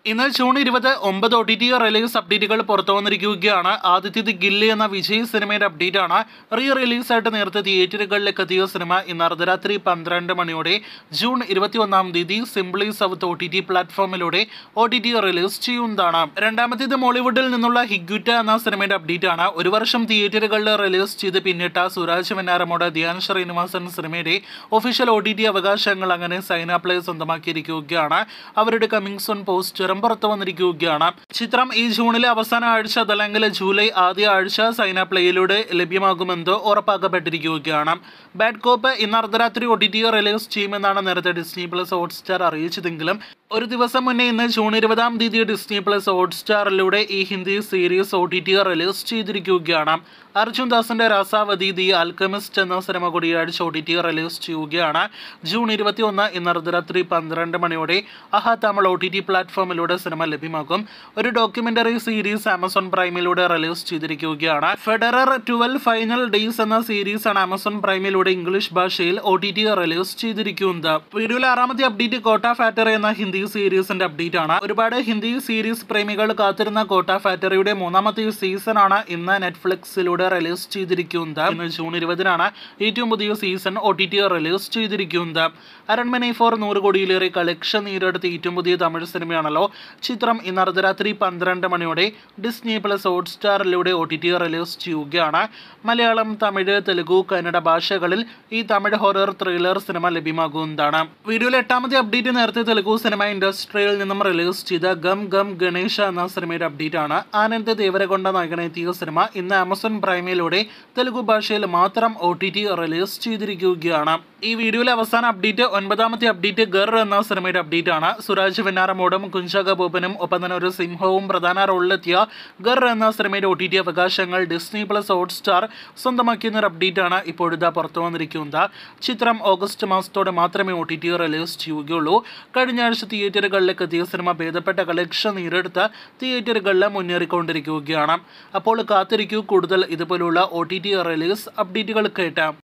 ഇന്ന് ജൂൺ ഇരുപത് ഒമ്പത് ഒ ടി ടി റിലീസ് അപ്ഡേറ്റുകൾ പുറത്തു വന്നിരിക്കുകയാണ് ആദ്യത്തേത് ഗില്ലി എന്ന വിജയ് സിനിമയുടെ അപ്ഡേറ്റ് ആണ് റീ റിലീസായിട്ട് നേരത്തെ തിയേറ്ററുകളിലേക്ക് എത്തിയ സിനിമ ഇന്ന് അർദ്ധരാത്രി പന്ത്രണ്ട് മണിയോടെ ജൂൺ ഇരുപത്തി ഒന്നാം തീയതി simply south O T T പ്ലാറ്റ്ഫോമിലൂടെ ഒ ടി ടി റിലീസ് ചെയ്യുന്നതാണ് രണ്ടാമത്തേത് മോളിവുഡിൽ നിന്നുള്ള ഹിഗ്യുറ്റ എന്ന സിനിമയുടെ അപ്ഡേറ്റ് ആണ് ഒരു വർഷം തിയേറ്ററുകളിൽ റിലീസ് ചെയ്ത് പിന്നിട്ട സുരാജ് വെന്നാറമോട് ധ്യാൻ ശ്രീനിവാസൻ സിനിമയുടെ ഒഫീഷ്യൽ ഒ ടി ടി അവകാശങ്ങൾ അങ്ങനെ സൈന പ്ലേ സ്വന്തമാക്കിയിരിക്കുകയാണ് അവരുടെ കമ്മിങ് സോൺ പോസ്റ്ററും പുറത്തു വന്നിരിക്കുകയാണ് ചിത്രം ഈ ജൂണിലെ അവസാന ആഴ്ച അതല്ലെങ്കിൽ ജൂലൈ ആദ്യ ആഴ്ച സൈന പ്ലേയിലൂടെ ലഭ്യമാകുമെന്ന് ഉറപ്പാക്കപ്പെട്ടിരിക്കുകയാണ് ബാഡ് കോപ്പ് ഇന്ന് അർദ്ധരാത്രി ഒ ടി ടി റിലീസ് ചെയ്യുമെന്നാണ് നേരത്തെ ഡിസ്നി പ്ലസ് ഹോട്ട്സ്റ്റാർ അറിയിച്ചതെങ്കിലും ഒരു ദിവസം മുന്നേ ഇന്ന് ജൂൺ ഇരുപതാം തീയതി ഡിസ്നി പ്ലസ് ഹോട്ട്സ്റ്റാറിലൂടെ ഈ Hindi series O T T release ചെയ്തിരിക്കുകയാണ് അർജുൻ ദാസിന്റെ രാസാവതി ദി ആൽക്കമിസ്റ്റ് എന്ന സിനിമ കൂടി ഈ ആഴ്ച ഒ ടി ടി റിലീസ് ചെയ്യുകയാണ് ജൂൺ ഇരുപത്തി ഒന്ന് ഇന്ന് അർദ്ധരാത്രി പന്ത്രണ്ട് മണിയോടെ അഹ തമിഴ് ഒ ടി ടി പ്ലാറ്റ്ഫോമിലൂടെ സിനിമ ലഭ്യമാക്കും ഒരു ഡോക്യുമെന്ററി സീരീസ് ആമസോൺ പ്രൈമിലൂടെ റിലീസ് ചെയ്തിരിക്കുകയാണ് ഫെഡറർ ട്വൽവ് ഫൈനൽ ഡേയ്സ് എന്ന സീരീസ് ആണ് ആമസോൺ പ്രൈമിലൂടെ ഇംഗ്ലീഷ് ഭാഷയിൽ ഒ ടി ടി റിലീസ് ചെയ്തിരിക്കുന്നത് വീഡിയോയിലെ ആറാമത്തെ അപ്ഡേറ്റ് കോട്ട ഫാക്ടറി എന്ന ഹിന്ദി സീരീസിന്റെ അപ്ഡേറ്റ് ആണ് ഒരുപാട് ഹിന്ദി സീരീസ് പ്രേമികൾ കാത്തിരുന്ന കോട്ട ഫാക്ടറിയുടെ മൂന്നാമത്തെ സീസൺ ആണ് ഇന്ന് നെറ്റ്ഫ്ലിക്സിലൂടെ റിലീസ് ചെയ്തിരിക്കുന്നത് ഇന്ന് ജൂൺ ഇരുപതിനാണ് ഏറ്റവും പുതിയ season O T T release ചെയ്തിരിക്കുന്നത് അരൺമനെ ഫോർ നൂറ് കോടിയിലേറെ കളക്ഷൻ നേടിയെടുത്ത ഏറ്റവും പുതിയ തമിഴ് സിനിമയാണല്ലോ ചിത്രം ഇന്ന് അർദ്ധരാത്രി പന്ത്രണ്ട് മണിയോടെ ഡിസ്നി പ്ലസ് ഹോട്ട്സ്റ്റാറിലൂടെ ഒ ടി ടി റിലീസ് ചെയ്യുകയാണ് മലയാളം തമിഴ് തെലുഗു കന്നഡ ഭാഷകളിൽ ഈ തമിഴ് ഹൊറർ ത്രില്ലർ സിനിമ ലഭ്യമാകുന്നതാണ് വീഡിയോയിലെ എട്ടാമത്തെ അപ്ഡേറ്റ് നേരത്തെ തെലുഗു സിനിമ ഇൻഡസ്ട്രിയിൽ നിന്നും റിലീസ് ചെയ്ത ഗം ഗം ഗണേശ എന്ന സിനിമയുടെ അപ്ഡേറ്റ് ആണ് ആനന്ദ് ദേവരകൊണ്ട നായകനെത്തിയ സിനിമ ഇന്ന് ആമസോൺ പ്രൈമിലൂടെ തെലുഗു ഭാഷയിൽ മാത്രം ഒ ടി ടി റിലീസ് ചെയ്തിരിക്കുകയാണ് ഈ വീഡിയോയിലെ അവസാന അപ്ഡേറ്റ് ഒൻപതാമത്തെ അപ്ഡേറ്റ് ഗർ എന്ന സിനിമയുടെ അപ്ഡേറ്റ് ആണ് സുരാജ് വെന്നാറമോടും കുഞ്ചാക ബോബനും ഒപ്പം തന്നെ ഒരു സിംഹവും പ്രധാന റോളിലെത്തിയ ഗർ എന്ന സിനിമയുടെ ഒ ടി ടി അവകാശങ്ങൾ ഡിസ്നി പ്ലസ് ഹോട്ട്സ്റ്റാർ സ്വന്തമാക്കിയ ഒരു അപ്ഡേറ്റ് ആണ് ഇപ്പോഴിതാ പുറത്തു വന്നിരിക്കുന്നത് ചിത്രം ഓഗസ്റ്റ് മാസത്തോടെ മാത്രമേ ഒ ടി ടി റിലീസ് ചെയ്യുകയുള്ളൂ കഴിഞ്ഞ ആഴ്ച തിയേറ്ററുകളിലേക്ക് എത്തിയ സിനിമ ഭേദപ്പെട്ട കളക്ഷൻ നേരിടുത്ത് തിയേറ്ററുകളിൽ മുന്നേറിക്കൊണ്ടിരിക്കുകയാണ് അപ്പോൾ കാത്തിരിക്കൂ കൂടുതൽ ഇതുപോലുള്ള ഒ ടി ടി റിലീസ് അപ്ഡേറ്റുകൾ കേട്ടാം